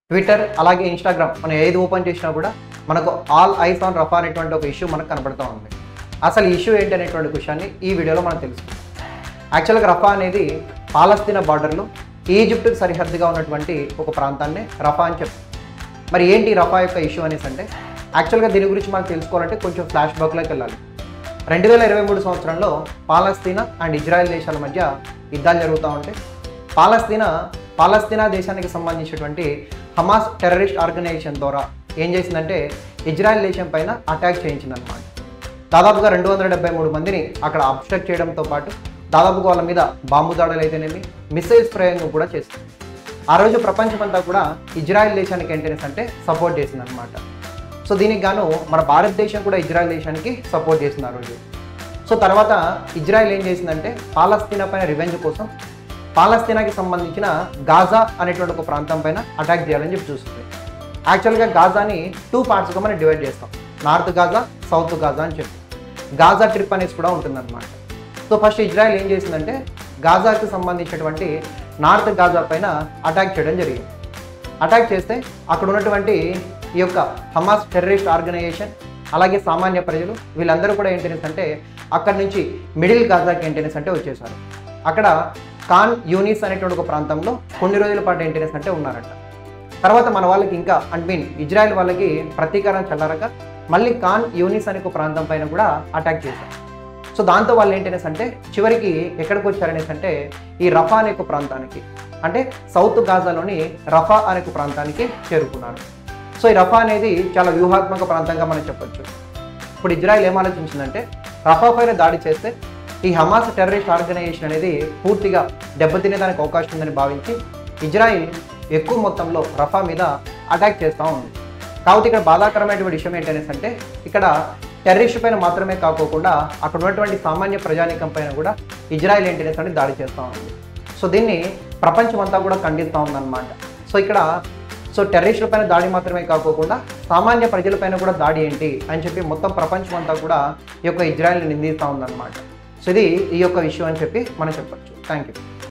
Twitter అలాగే Instagram మనం ఏది ఓపెన్ చేసినా కూడా మనకు ఆల్ ఐస్ ఆన్ రఫా అనేటువంటి ఒక ఇష్యూ మనకు కనబడుతూ ఉంది అసలు ఈ ఇష్యూ ఏంటి అనేటువంటి విషయాన్ని ఈ వీడియోలో మనం తెలుసుకుందాం యాక్చువల్గా రఫా అనేది పాలస్తీనా బార్డర్లో ఈజిప్ట్కి సరిహద్దుగా ఉన్నటువంటి ఒక ప్రాంతాన్ని రఫా అని చెప్తాం మరి ఏంటి రఫా యొక్క ఇష్యూ అనేసి అంటే యాక్చువల్గా దీని గురించి మనం తెలుసుకోవాలంటే కొంచెం ఫ్లాష్ బ్యాక్లోకి వెళ్ళాలి రెండు వేల ఇరవై మూడు సంవత్సరంలో పాలస్తీనా అండ్ ఇజ్రాయెల్ దేశాల మధ్య యుద్ధాలు జరుగుతూ ఉంటాయి పాలస్తీనా పాలస్తీనా దేశానికి సంబంధించినటువంటి హమాస్ టెర్రరిస్ట్ ఆర్గనైజేషన్ ద్వారా ఏం చేసిందంటే ఇజ్రాయెల్ దేశం పైన అటాక్ చేయించిందనమాట దాదాపుగా రెండు వందల డెబ్బై మూడు మందిని అక్కడ అబ్స్ట్రక్ట్ చేయడంతో పాటు దాదాపుగా వాళ్ళ మీద బాంబు దాడులు అయితేనేమి మిసైల్స్ ప్రయోగం కూడా చేస్తుంది ఆ రోజు ప్రపంచమంతా కూడా ఇజ్రాయెల్ దేశానికి ఏంటనేసి అంటే సపోర్ట్ చేసిందనమాట సో దీనికి గాను మన భారతదేశం కూడా ఇజ్రాయెల్ దేశానికి సపోర్ట్ చేసింది ఆ రోజు సో తర్వాత ఇజ్రాయెల్ ఏం చేసిందంటే పాలస్తీనా పైన రివెంజ్ కోసం పాలస్తీనాకి సంబంధించిన గాజా అనేటువంటి ఒక ప్రాంతం పైన అటాక్ చేయాలని చెప్పి చూస్తుంది యాక్చువల్గా గాజాని టూ పార్ట్స్గా మనం డివైడ్ చేస్తాం నార్త్ గాజా సౌత్ గాజా అని చెప్పి గాజా ట్రిప్ అనేసి కూడా ఉంటుందన్నమాట సో ఫస్ట్ ఇజ్రాయెల్ ఏం చేసిందంటే గాజాకి సంబంధించినటువంటి నార్త్ గాజా పైన అటాక్ చేయడం జరిగింది అటాక్ చేస్తే అక్కడ ఉన్నటువంటి ఈ యొక్క హమాస్ టెర్రరిస్ట్ ఆర్గనైజేషన్ అలాగే సామాన్య ప్రజలు వీళ్ళందరూ కూడా ఏంటనేసి అంటే అక్కడి నుంచి మిడిల్ గాజాకి ఏంటనేసి అంటే వచ్చేసారు అక్కడ ఖాన్ యూనిస్ అనేటువంటి ఒక ప్రాంతంలో కొన్ని రోజుల పాటు ఏంటనేసి అంటే ఉన్నారట తర్వాత మన వాళ్ళకి ఇంకా అండ్ మీన్ ఇజ్రాయెల్ వాళ్ళకి ప్రతీకారం చల్లారక మళ్ళీ ఖాన్ యూనిస్ అనే ఒక ప్రాంతం పైన కూడా అటాక్ చేశారు సో దాంతో వాళ్ళు ఏంటనేసి అంటే చివరికి ఎక్కడికి వచ్చారనేసి అంటే ఈ రఫా అనే ఒక ప్రాంతానికి అంటే సౌత్ గాజాలోని రఫా అనే ఒక ప్రాంతానికి చేరుకున్నారు సో ఈ రఫా అనేది చాలా వ్యూహాత్మక ప్రాంతంగా మనం చెప్పొచ్చు ఇప్పుడు ఇజ్రాయెల్ ఏం ఆలోచించిందంటే రఫా పైన దాడి చేస్తే ఈ హమాస్ టెర్రరిస్ట్ ఆర్గనైజేషన్ అనేది పూర్తిగా దెబ్బతినేదానికి అవకాశం ఉందని భావించి ఇజ్రాయిల్ ఎక్కువ మొత్తంలో రఫా మీద అటాక్ చేస్తూ ఉంది కాబట్టి ఇక్కడ బాధాకరమైనటువంటి విషయం ఏంటనేసి అంటే ఇక్కడ టెర్రరిస్ట్ పైన మాత్రమే కాకోకుండా అక్కడ ఉన్నటువంటి సామాన్య ప్రజానీకం పైన కూడా ఇజ్రాయెల్ ఏంటనేసి అంటే దాడి చేస్తూ ఉంది సో దీన్ని ప్రపంచం అంతా కూడా ఖండిస్తూ ఉందన్నమాట సో ఇక్కడ సో టెర్రరిస్టుల పైన దాడి మాత్రమే కాకోకుండా సామాన్య ప్రజలపైన కూడా దాడి ఏంటి అని చెప్పి మొత్తం ప్రపంచం అంతా కూడా ఈ యొక్క ఇజ్రాయెల్ని నిందిస్తూ ఉందన్నమాట సో ఇది ఈ యొక్క విషయం అని చెప్పి మనం చెప్పొచ్చు థ్యాంక్ యూ